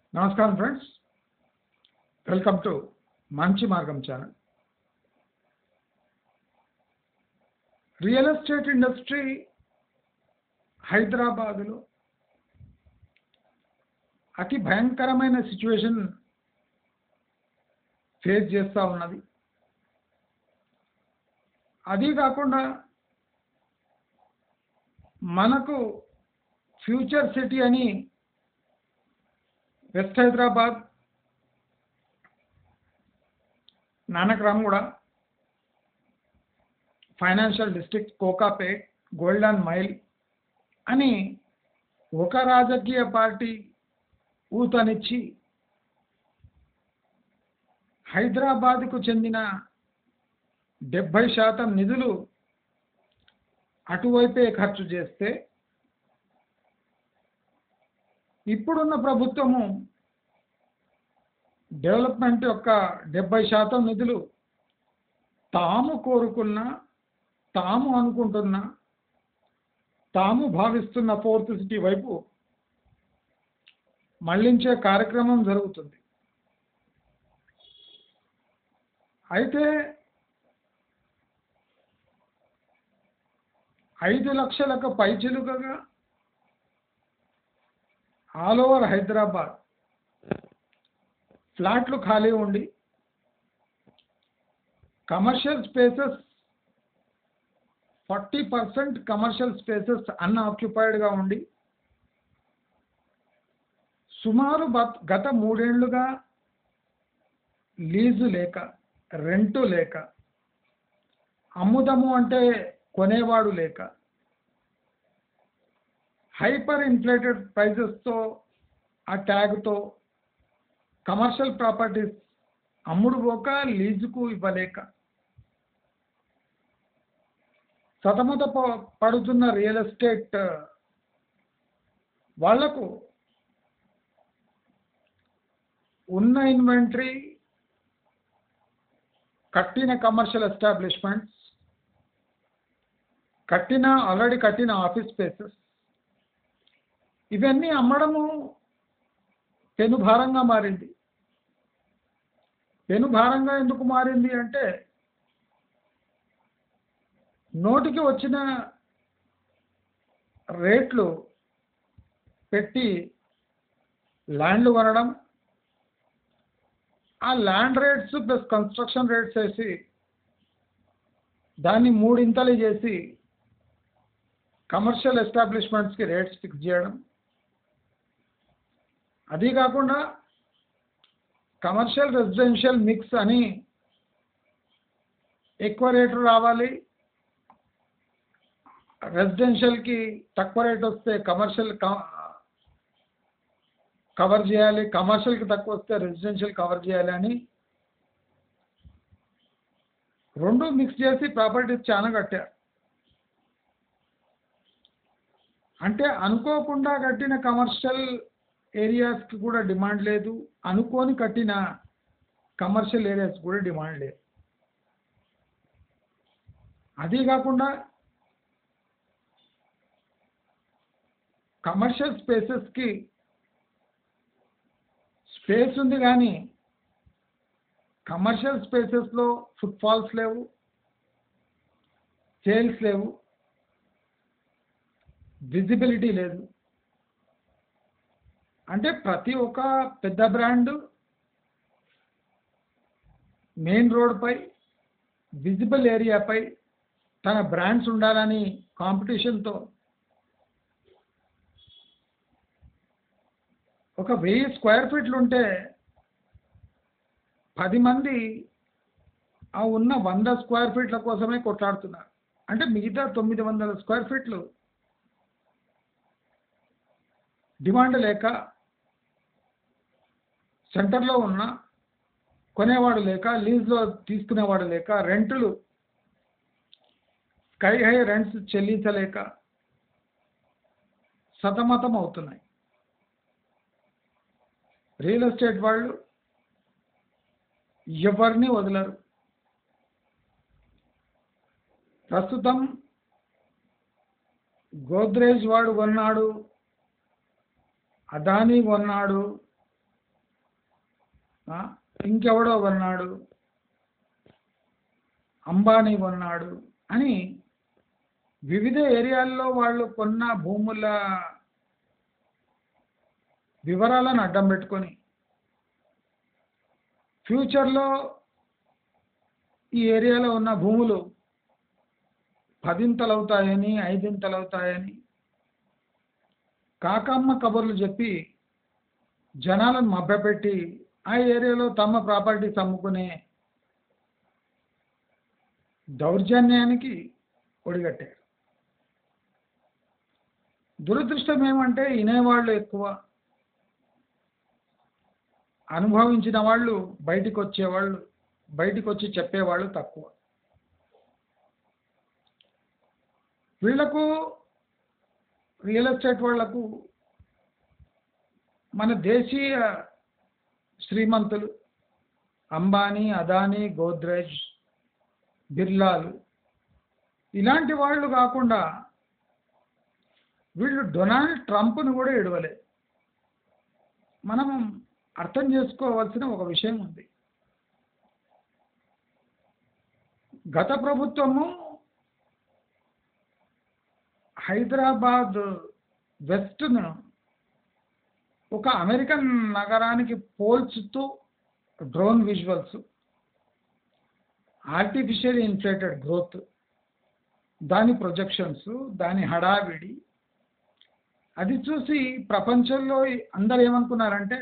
నమస్కారం friends welcome to మంచి మార్గం ఛానల్ రియల్ ఎస్టేట్ ఇండస్ట్రీ హైదరాబాదులో అతి భయంకరమైన సిచ్యువేషన్ ఫేస్ చేస్తూ ఉన్నది అది కాకుండా మనకు ఫ్యూచర్ సిటీ అని west Hyderabad Nanakramguda financial district Kokapet golden mile అని ఒక రాజకీయ పార్టీ ఊతనిచ్చి హైదరాబాద్కు చెందిన డెబ్భై శాతం నిధులు అటువైపే ఖర్చు చేస్తే ఇప్పుడున్న ప్రభుత్వము డెవలప్మెంట్ యొక్క డెబ్బై శాతం నిధులు తాము కోరుకున్న తాము అనుకుంటున్న తాము భావిస్తున్న ఫోర్త్ సిటీ వైపు మళ్లించే కార్యక్రమం జరుగుతుంది అయితే ఐదు లక్షలకు పైచిలుకగా ఆల్ ఓవర్ హైదరాబాద్ ఫ్లాట్లు ఖాళీ ఉండి commercial spaces forty percent commercial spaces అన్ఆక్యుపైడ్గా ఉండి సుమారు బత్- గత మూడేళ్లుగా లీజు లేక రెంటు లేక అమ్ముదము అంటే కొనేవాడు లేక హైపర్ ఇన్ఫ్లేటెడ్ ప్రైజెస్తో ఆ ట్యాగ్తో కమర్షియల్ ప్రాపర్టీస్ అమ్ముడు పోక లీజుకు ఇవ్వలేక సతమత ప- పడుతున్న రియల్ ఎస్టేట్ వాళ్లకు ఉన్న ఇన్వెంటరీ కట్టిన కమర్షియల్ ఎస్టాబ్లిష్మెంట్స్ కట్టిన ఆల్రెడీ కట్టిన ఆఫీస్ స్పేసెస్ ఇవన్నీ అమ్మడము పెనుభారంగా మారింది పెనుభారంగా ఎందుకు మారింది అంటే నోటికి వచ్చిన రేట్లు పెట్టి ల్యాండ్లు కొనడం ఆ land rates plus construction rates వేసి దాన్ని మూడింతలు చేసి కమర్షియల్ ఎస్టాబ్లిష్మెంట్స్కి రేట్స్ ఫిక్స్ చేయడం అది కాకుండా కమర్షియల్ రెసిడెన్షియల్ మిక్స్ అని ఎక్కువ రేటు రావాలి రెసిడెన్షియల్కి తక్కువ రేట్ వస్తే కమర్షియల్ కవర్ చేయాలి కమర్షియల్కి తక్కువ వస్తే రెసిడెన్షియల్ కవర్ చేయాలి అని రెండు మిక్స్ చేసి ప్రాపర్టీస్ చాలా కట్టారు అంటే అనుకోకుండా కట్టిన కమర్షియల్ ఏరియాస్కి కూడా డిమాండ్ లేదు అనుకోని కట్టిన కమర్షియల్ ఏరియాస్ కూడా డిమాండ్ లేదు అదే కాకుండా కమర్షియల్ స్పేసెస్కి స్పేస్ ఉంది కానీ కమర్షియల్ స్పేసెస్లో ఫుట్ఫాల్స్ లేవు సేల్స్ లేవు విజిబిలిటీ లేదు అంటే ప్రతి ఒక్క పెద్ద బ్రాండ్ మెయిన్ రోడ్పై విజిబుల్ ఏరియాపై తన బ్రాండ్స్ ఉండాలని కాంపిటీషన్తో ఒక వెయ్యి స్క్వేర్ ఫీట్లు ఉంటే పది మంది ఆ ఉన్న వంద స్క్వేర్ ఫీట్ల కోసమే కొట్లాడుతున్నారు అంటే మిగతా తొమ్మిది వందల స్క్వేర్ ఫీట్లు డిమాండ్ లేక సెంటర్లో ఉన్న కొనేవాడు లేక లీజ్లో తీసుకునేవాడు లేక రెంటులు స్కై హై రెంట్స్ చెల్లించలేక సతమతం అవుతున్నాయి రియల్ ఎస్టేట్ వాళ్ళు ఎవరిని వదలరు ప్రస్తుతం గోద్రేజ్ వాడు కొన్నాడు అదానీ కొన్నాడు ఆ, ఇంకెవడో కొన్నాడు అంబానీ కొన్నాడు అని వివిధ ఏరియాల్లో వాళ్ళు కొన్న భూముల వివరాలను అడ్డం పెట్టుకొని ఫ్యూచర్లో ఈ ఏరియాలో ఉన్న భూములు పదింతలు అవుతాయని ఐదింతలు అవుతాయని కాకమ్మ కబుర్లు చెప్పి జనాలను మభ్యపెట్టి ఆ ఏరియాలో తమ ప్రాపర్టీస్ అమ్ముకునే దౌర్జన్యానికి ఒడిగట్టారు దురదృష్టం ఏమంటే వినేవాళ్ళు ఎక్కువ అనుభవించిన వాళ్ళు బయటికి వచ్చేవాళ్ళు బయటికి వచ్చి చెప్పేవాళ్ళు తక్కువ వీళ్లకు రియల్ ఎస్టేట్ వాళ్లకు మన దేశీయ శ్రీమంతులు అంబానీ అదానీ గోద్రేజ్ బిర్లాలు ఇలాంటి వాళ్ళు కాకుండా వీళ్ళు డొనాల్డ్ ట్రంప్ను కూడా ఎడవలే మనం అర్థం చేసుకోవాల్సిన ఒక విషయం ఉంది గత ప్రభుత్వము హైదరాబాద్ వెస్ట్ను ఒక అమెరికన్ నగరానికి పోల్చుతూ drone visuals artificial inflated growth దాని ప్రొజెక్షన్స్ దాని హడావిడి అది చూసి ప్రపంచంలో అందరు ఏమనుకున్నారంటే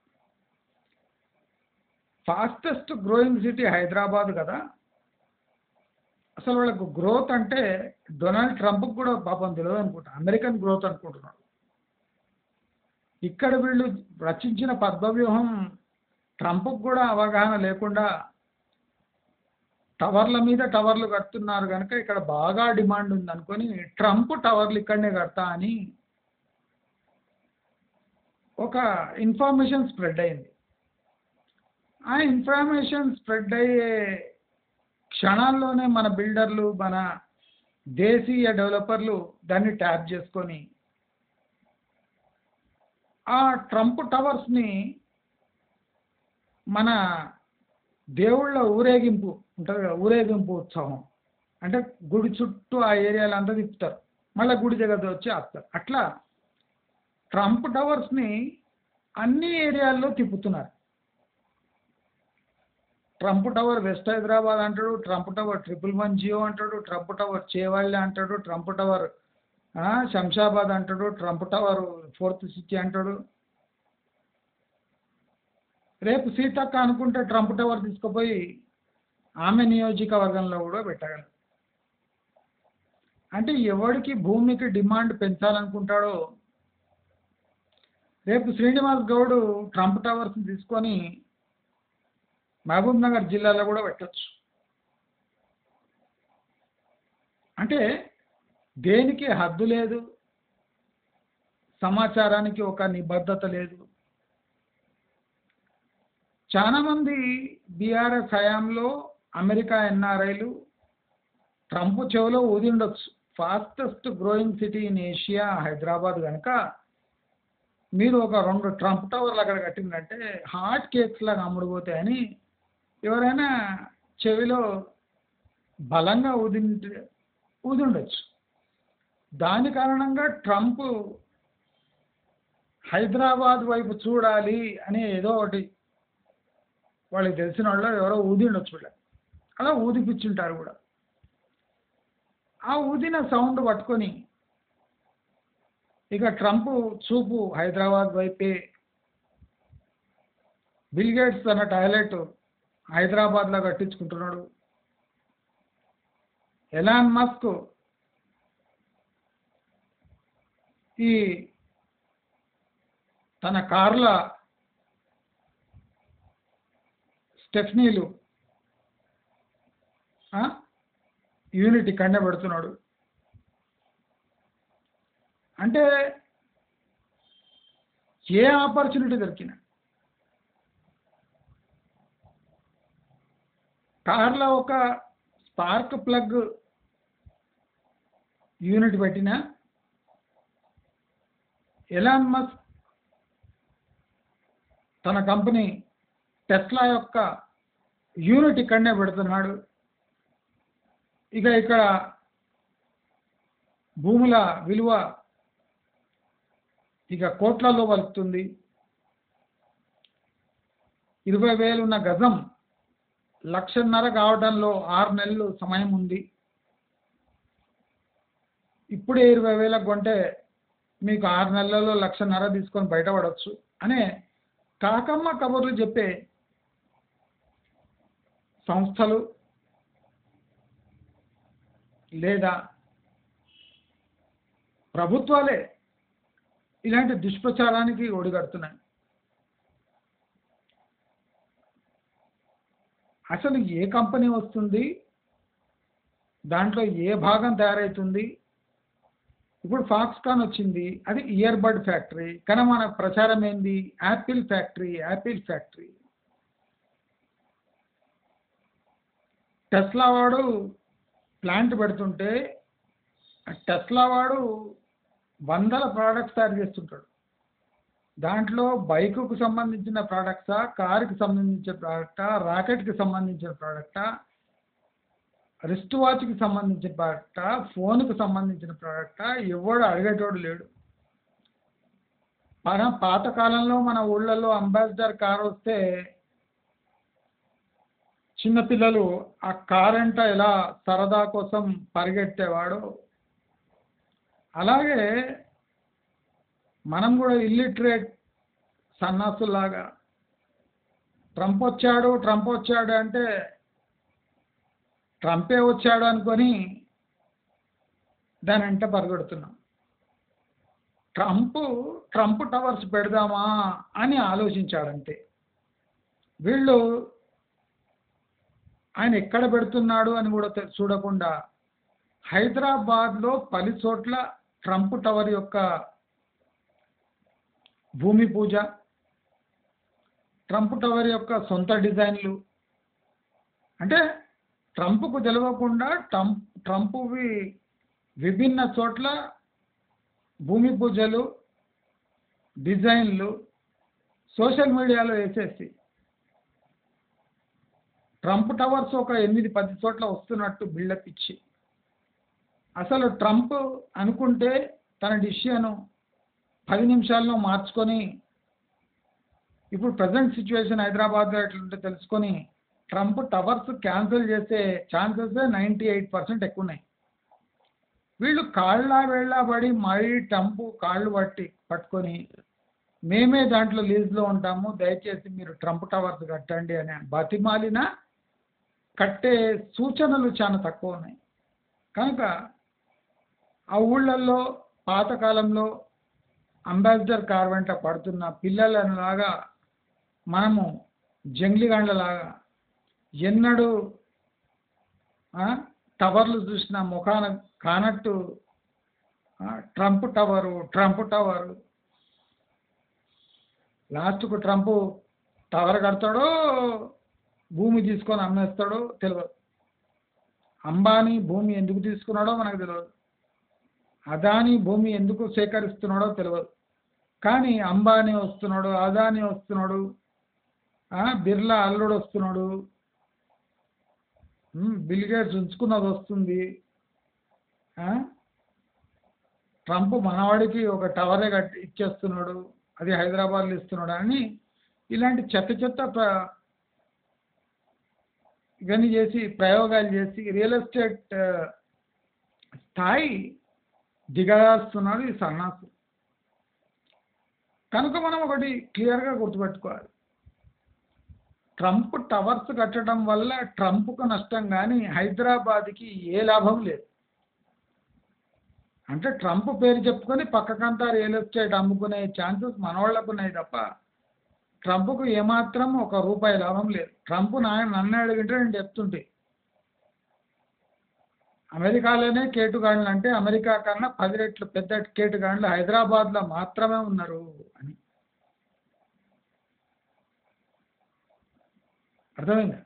ఫాస్టెస్ట్ గ్రోయింగ్ సిటీ హైదరాబాద్ కదా అసలు వాళ్ళకు గ్రోత్ అంటే డొనాల్డ్ ట్రంప్కి కూడా పాపం తెలియదు అనుకుంటా అమెరికన్ గ్రోత్ అనుకుంటున్నాడు ఇక్కడ వీళ్ళు రచించిన పద్మవ్యూహం ట్రంప్కి కూడా అవగాహన లేకుండా టవర్ల మీద టవర్లు కడుతున్నారు కనుక ఇక్కడ బాగా డిమాండ్ ఉంది అనుకొని ట్రంప్ టవర్లు ఇక్కడనే కడతా అని ఒక ఇన్ఫర్మేషన్ స్ప్రెడ్ అయింది ఆ ఇన్ఫర్మేషన్ స్ప్రెడ్ అయ్యే క్షణాల్లోనే మన బిల్డర్లు మన దేశీయ డెవలపర్లు దాన్ని ట్యాప్ చేసుకొని ఆ ట్రంప్ టవర్స్ని మన దేవుళ్ళ ఊరేగింపు ఉంటుంది కదా ఊరేగింపు ఉత్సవం అంటే గుడి చుట్టూ ఆ ఏరియాలో అంతా తిప్పుతారు మళ్ళీ గుడి దగ్గర వచ్చి ఆపుతారు అట్లా ట్రంప్ టవర్స్ని అన్ని ఏరియాల్లో తిప్పుతున్నారు ట్రంప్ టవర్ వెస్ట్ హైదరాబాద్ అంటాడు ట్రంప్ టవర్ ట్రిపుల్ వన్ జియో అంటాడు ట్రంప్ టవర్ చేవల్లి అంటాడు ట్రంప్ టవర్ ఆ, శంషాబాద్ అంటాడు ట్రంప్ టవర్ ఫోర్త్ సిటీ అంటాడు రేపు సీతక్క అనుకుంటే ట్రంప్ టవర్ తీసుకుపోయి ఆమె నియోజకవర్గంలో కూడా పెట్టగలరు అంటే ఎవడికి భూమికి డిమాండ్ పెంచాలనుకుంటాడో రేపు శ్రీనివాస్ గౌడ్ ట్రంప్ టవర్స్ని తీసుకొని మహబూబ్ నగర్ జిల్లాలో కూడా పెట్టచ్చు అంటే దేనికి హద్దు లేదు సమాచారానికి ఒక నిబద్ధత లేదు చాలామంది బీఆర్ఎస్ హయాంలో అమెరికా ఎన్ఆర్ఐలు ట్రంప్ చెవిలో ఊది ఉండొచ్చు fastest growing city in Asia Hyderabad కనుక మీరు ఒక రెండు ట్రంప్ టవర్లు అక్కడ కట్టిందంటే హాట్ కేక్స్ లాగా అమ్ముడుపోతాయని ఎవరైనా చెవిలో బలంగా ఊది ఊది ఉండొచ్చు దాని కారణంగా ట్రంప్ హైదరాబాద్ వైపు చూడాలి అని ఏదో ఒకటి వాళ్ళకి తెలిసిన వాళ్ళు ఎవరో ఊది ఉండొచ్చు వీళ్ళకి అలా ఊదిపిచ్చుంటారు కూడా ఆ ఊదిన సౌండ్ పట్టుకొని ఇక ట్రంప్ చూపు హైదరాబాద్ వైపే బిల్ గేట్స్ తన టాయిలెట్ హైదరాబాద్లో కట్టించుకుంటున్నాడు ఎలాన్ మస్క్ ఈ తన కార్ల స్టెఫ్నీలు ఆ, యూనిట్ ఇక్కడనే పెడుతున్నాడు అంటే ఏ ఆపర్చునిటీ దొరికినా కార్లో ఒక స్పార్క్ ప్లగ్ యూనిట్ పెట్టినా ఎలాన్ మస్క్ తన కంపెనీ టెస్లా యొక్క యూనిట్ ఇక్కడనే పెడుతున్నాడు ఇక ఇక్కడ భూముల విలువ ఇక కోట్లలో వలుపుతుంది ఇరవై వేలున్న గజం లక్షన్నర కావడంలో ఆరు నెలలు సమయం ఉంది ఇప్పుడే ఇరవై వేలకు కొంటే మీకు ఆరు నెలల్లో లక్షన్నర తీసుకొని బయటపడవచ్చు అనే కాకమ్మ కబుర్లు చెప్పే సంస్థలు లేదా ప్రభుత్వాలే ఇలాంటి దుష్ప్రచారానికి ఒడిగడుతున్నాయి అసలు ఏ కంపెనీ వస్తుంది దాంట్లో ఏ భాగం తయారవుతుంది ఇప్పుడు ఫాక్స్కాన్ వచ్చింది అది ఇయర్ బడ్ ఫ్యాక్టరీ కానీ మన ప్రచారం ఏంది Apple factory Apple factory Tesla వాడు ప్లాంట్ పెడుతుంటే ఆ టెస్లా వాడు వందల ప్రోడక్ట్స్ తయారు చేస్తుంటాడు దాంట్లో బైకుకు సంబంధించిన ప్రోడక్ట్సా కారుకి సంబంధించిన ప్రోడక్టా రాకెట్కి సంబంధించిన ప్రోడక్టా రిస్ట్ వాచ్కి సంబంధించిన ప్రోడక్టా ఫోన్కి సంబంధించిన ప్రోడక్టా ఎవడు అడిగేటోడు లేడు మన పాతకాలంలో మన ఊళ్ళల్లో అంబాసిడర్ కార్ వస్తే చిన్నపిల్లలు ఆ కార్ అంట ఎలా సరదా కోసం పరిగెట్టేవాడు అలాగే మనం కూడా ఇల్లిటరేట్ సన్నాసులాగా ట్రంప్ వచ్చాడు ట్రంప్ వచ్చాడు అంటే ట్రంపే వచ్చాడు అనుకొని దాని వెంట పరిగెడుతున్నాం ట్రంప్ ట్రంప్ టవర్స్ పెడదామా అని ఆలోచించాడంతే వీళ్ళు ఆయన ఎక్కడ పెడుతున్నాడు అని కూడా తె- చూడకుండా హైదరాబాద్లో పది చోట్ల ట్రంప్ టవర్ యొక్క భూమి పూజ ట్రంప్ టవర్ యొక్క సొంత డిజైన్లు అంటే ట్రంప్కు తెలియకుండా ట్రంప్ ట్రంప్వి విభిన్న చోట్ల భూమి పూజలు డిజైన్లు సోషల్ మీడియాలో వేసేసి ట్రంప్ టవర్స్ ఒక ఎనిమిది పది చోట్ల వస్తున్నట్టు బిల్డప్ ఇచ్చి అసలు ట్రంప్ అనుకుంటే తన డిసిషన్ పది నిమిషాల్లో మార్చుకొని ఇప్పుడు ప్రజెంట్ సిచ్యువేషన్ హైదరాబాద్లో ఎట్లుంటే తెలుసుకొని ట్రంప్ టవర్స్ క్యాన్సిల్ చేసే ఛాన్సెస్ నైంటీ ఎయిట్ పర్సెంట్ ఎక్కువ ఉన్నాయి వీళ్ళు కాళ్ళ వేళ్ళ పడి మరీ ట్రంప్ కాళ్ళు పట్టి పట్టుకొని మేమే దాంట్లో లీజ్లో ఉంటాము దయచేసి మీరు ట్రంప్ టవర్స్ కట్టండి అని బతిమాలిన కట్టే సూచనలు చాలా తక్కువ ఉన్నాయి కనుక ఆ ఊళ్ళల్లో పాతకాలంలో అంబాసిడర్ కార్ వెంట పడుతున్న పిల్లలలాగా మనము జంగ్లీగాండ్లలాగా ఎన్నడూ ఆ, టవర్లు చూసిన ముఖాన కానట్టు ఆ, ట్రంప్ టవరు ట్రంప్ టవరు లాస్ట్కు ట్రంప్ టవర్ కడతాడో భూమి తీసుకొని అమ్మేస్తాడో తెలియదు అంబానీ భూమి ఎందుకు తీసుకున్నాడో మనకు తెలియదు అదానీ భూమి ఎందుకు సేకరిస్తున్నాడో తెలియదు కానీ అంబానీ వస్తున్నాడు అదానీ వస్తున్నాడు ఆ, బిర్లా అల్లుడు వస్తున్నాడు ఉమ్, బిల్ గేట్స్ ఉంచుకున్నది వస్తుంది ఆ? ట్రంప్ మనవాడికి ఒక టవరే కట్టి ఇచ్చేస్తున్నాడు అది హైదరాబాద్లో ఇస్తున్నాడు అని ఇలాంటి చెత్త చెత్త ప్ర- ఇవన్నీ చేసి ప్రయోగాలు చేసి రియల్ ఎస్టేట్ ఆ, స్థాయి దిగజారుస్తున్నాడు ఈ సన్నాసు కనుక మనం ఒకటి క్లియర్గా గుర్తుపెట్టుకోవాలి ట్రంప్ టవర్స్ కట్టడం వల్ల ట్రంప్కు నష్టం కానీ హైదరాబాద్కి ఏ లాభం లేదు అంటే ట్రంప్ పేరు చెప్పుకొని పక్కకంతా రియల్ ఎస్టేట్ అమ్ముకునే ఛాన్సెస్ మనవాళ్ళకు ఉన్నాయి తప్ప ట్రంప్కు ఏమాత్రం ఒక రూపాయి లాభం లేదు ట్రంప్ నా నన్ను అడిగింటే నేను చెప్తుంటే అమెరికాలోనే కేటుగాండ్లు అంటే అమెరికా కన్నా పది రెట్లు పెద్ద కేటుగాండ్లు హైదరాబాద్లో మాత్రమే ఉన్నారు అని అర్థమైందా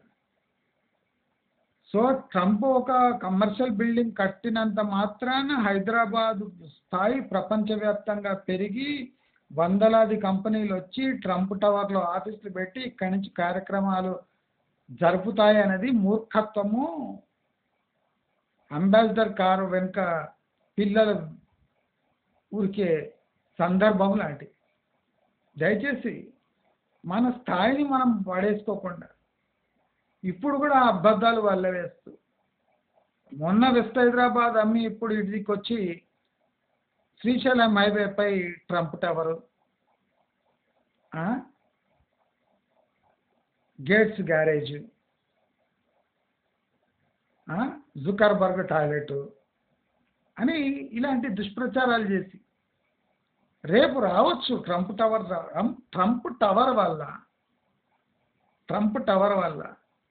సో ట్రంప్ ఒక కమర్షియల్ బిల్డింగ్ కట్టినంత మాత్రాన హైదరాబాద్ స్థాయి ప్రపంచవ్యాప్తంగా పెరిగి వందలాది కంపెనీలు వచ్చి ట్రంప్ టవర్లో ఆఫీసులు పెట్టి ఇక్కడి నుంచి కార్యక్రమాలు జరుపుతాయి అనేది మూర్ఖత్వము అంబాసిడర్ కారు వెనుక పిల్లలు ఊరికే సందర్భం లాంటి దయచేసి మన స్థాయిని మనం పడేసుకోకుండా ఇప్పుడు కూడా అబద్ధాలు వల్ల వేస్తూ మొన్న వెస్ట్ హైదరాబాద్ అమ్మి ఇప్పుడు ఇటుదికి వచ్చి శ్రీశైలం హైవేపై ట్రంప్ టవరు ఆ? గేట్స్ గ్యారేజ్ ఆ? జుకర్బర్గ్ టాయిలెట్ అని ఇలాంటి దుష్ప్రచారాలు చేసి రేపు రావచ్చు ట్రంప్ టవర్ రా- ట్రం- ట్రంప్ టవర్ వల్ల ట్రంప్ టవర్ వల్ల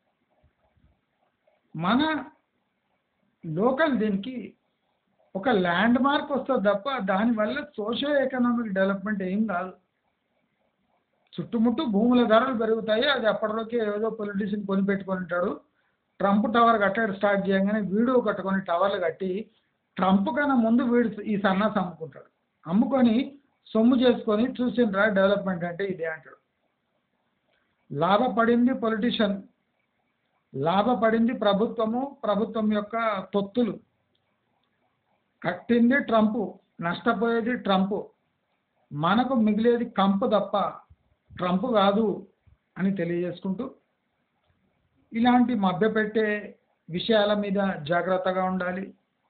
మన లోకల్ దీనికి ఒక ల్యాండ్ మార్క్ వస్తుంది తప్ప దానివల్ల సోషో ఎకనామిక్ డెవలప్మెంట్ ఏం కాదు చుట్టుముట్టు భూముల ధరలు పెరుగుతాయి అది అప్పటిలోకి ఏదో పొలిటీషియన్ కొని పెట్టుకొని ఉంటాడు ట్రంప్ టవర్ కట్టడం స్టార్ట్ చేయగానే వీడు కట్టుకొని టవర్లు కట్టి ట్రంప్ కన్నా ముందు వీడు ఈ సన్నాస్ అమ్ముకుంటాడు అమ్ముకొని సొమ్ము చేసుకొని చూసిండ్రా డెవలప్మెంట్ అంటే ఇదే అంటాడు లాభపడింది పొలిటీషియన్ లాభపడింది ప్రభుత్వము ప్రభుత్వం యొక్క తొత్తులు కట్టింది ట్రంప్ నష్టపోయేది ట్రంప్ మనకు మిగిలేది కంపు తప్ప ట్రంప్ కాదు అని తెలియజేసుకుంటూ ఇలాంటి మభ్యపెట్టే విషయాల మీద జాగ్రత్తగా ఉండాలి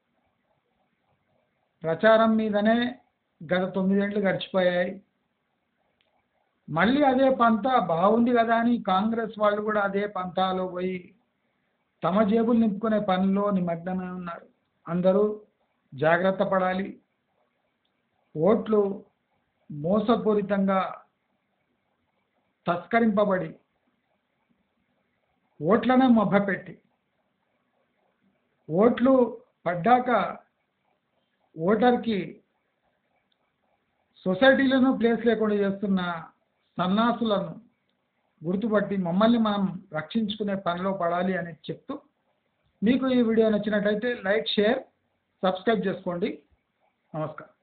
ప్రచారం మీదనే గత తొమ్మిదేండ్లు గడిచిపోయాయి మళ్ళీ అదే పంత బాగుంది కదా అని కాంగ్రెస్ వాళ్ళు కూడా అదే పంతాలో పోయి తమ జేబులు నింపుకునే పనిలో నిమగ్నమై ఉన్నారు అందరూ జాగ్రత్త పడాలి ఓట్లు మోసపూరితంగా తస్కరింపబడి ఓట్లనే మభ్యపెట్టి ఓట్లు పడ్డాక ఓటర్కి సొసైటీలోనూ ప్లేస్ లేకుండా చేస్తున్న సన్నాసులను గుర్తుపట్టి మమ్మల్ని మనం రక్షించుకునే పనిలో పడాలి అని చెప్తూ మీకు ఈ వీడియో నచ్చినట్టయితే లైక్ షేర్ సబ్స్క్రైబ్ చేసుకోండి నమస్కారం